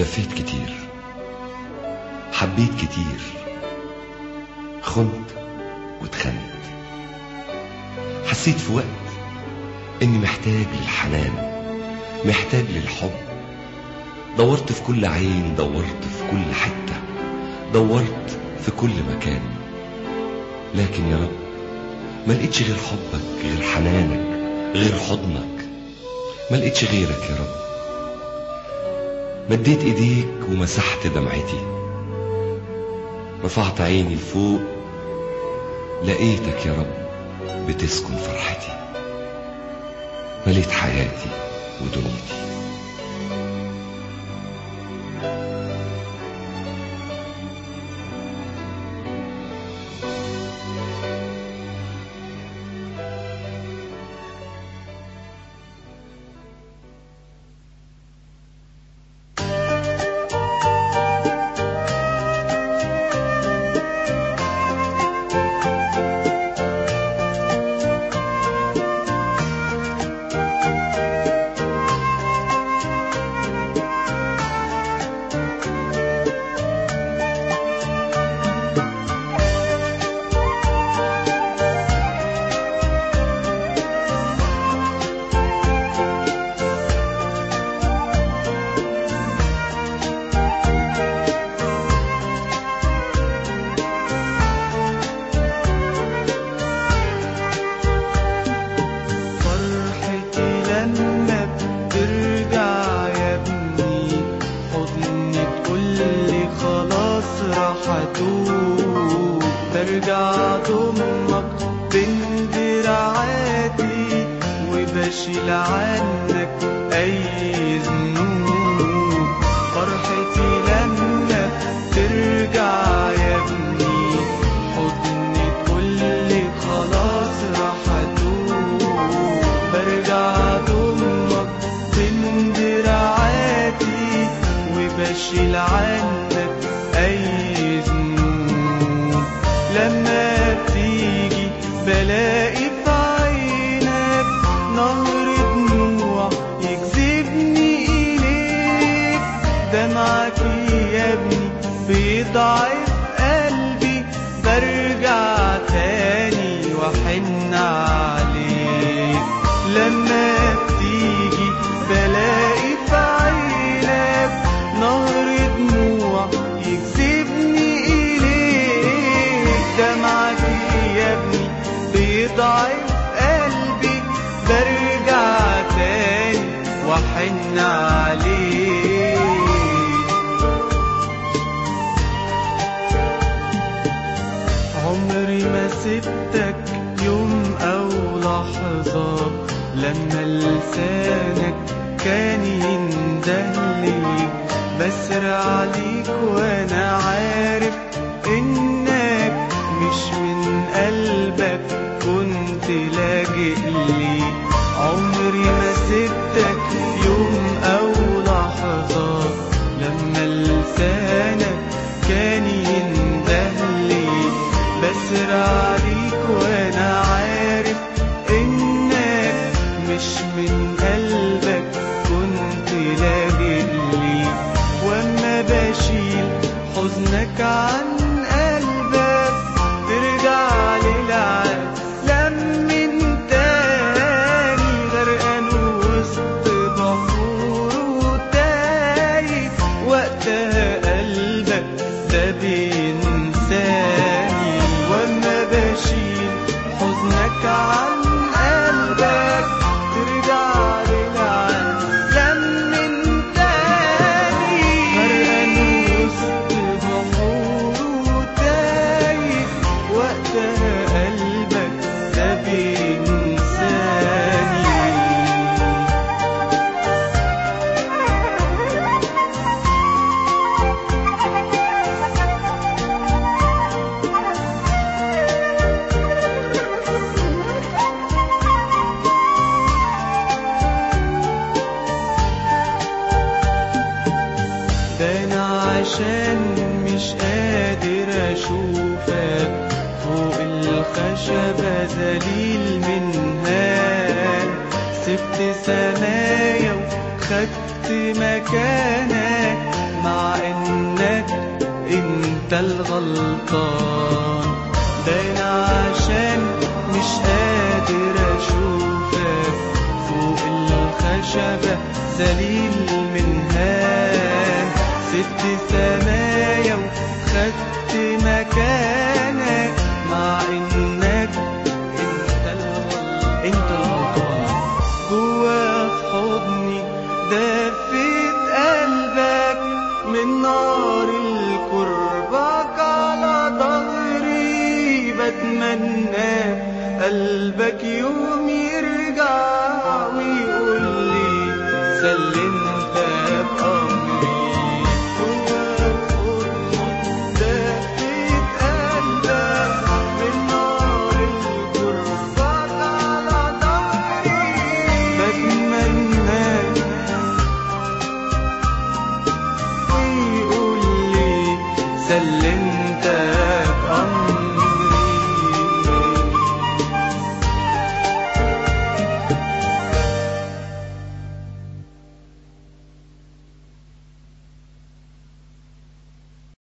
لفيت كتير حبيت كتير خنت واتخنت حسيت في وقت اني محتاج للحنان محتاج للحب دورت في كل عين دورت في كل حتة دورت في كل مكان لكن يا رب ما لقيتش غير حبك غير حنانك غير حضنك ما لقيتش غيرك يا رب مديت ايديك ومسحت دمعتي رفعت عيني لفوق لقيتك يا رب بتسكن فرحتي مليت حياتي ودنيتي فرحتي لما بترجع يا ابني حضني تقولي خلاص راح اتوب برجع ضمك بين دراعاتي وبشيل عنك اي ذنوب فرحتي لما ترجع يا ابني حضني تقولي خلاص راح اتوب برجع ضمك بين دراعاتي وبشيل عنك اي ذنوب لما بتيجي بلاقي في عينك نهر دموع يجذبني اليك دمعك يا ابني بيضعف قلبي برجع تاني واحن عليك لما بتيجي بلاقي في عينك نهر دموع يجذبني إليك دمعك يا ابني بيضعف قلبي برجع تاني واحن عليك عمري ما سبتك يوم أو لحظة لما لسانك كان يندهلي بسرع عليك وأنا عارف إنك مش من قلبك كنت لاجئ لي عمري ما سبتك يوم أو لحظة لما لسانك كان يندهلي بسرع عليك وانا عارف انك مش من قلبك كنت لاجئ لي واما بشيل حزنك عن قلبك ترجع للعالم من تاني غرقان وسط بحور وتايه وقتها قلبك ده بينساني واما بشيل حزنك عن قلبك ترجع للعالم من تاني غرقان وسط بحور وتايه وقتها قلبك ده بينساني ده انا عشان مش قادر اشوفك فوق الخشبة ذليل منها سبت سمايا وخدت مكانك مع انك انت الغلطان ده انا عشان مش قادر اشوفك فوق الخشبة ذليل منها سبت سمايا وخدت مكانك مع انك انت الغلطان انت الغلطان جوا في حضني دفيت قلبك من نار القربك على ظهري بتمنى قلبك يوم يرجع ويقول لي سلمت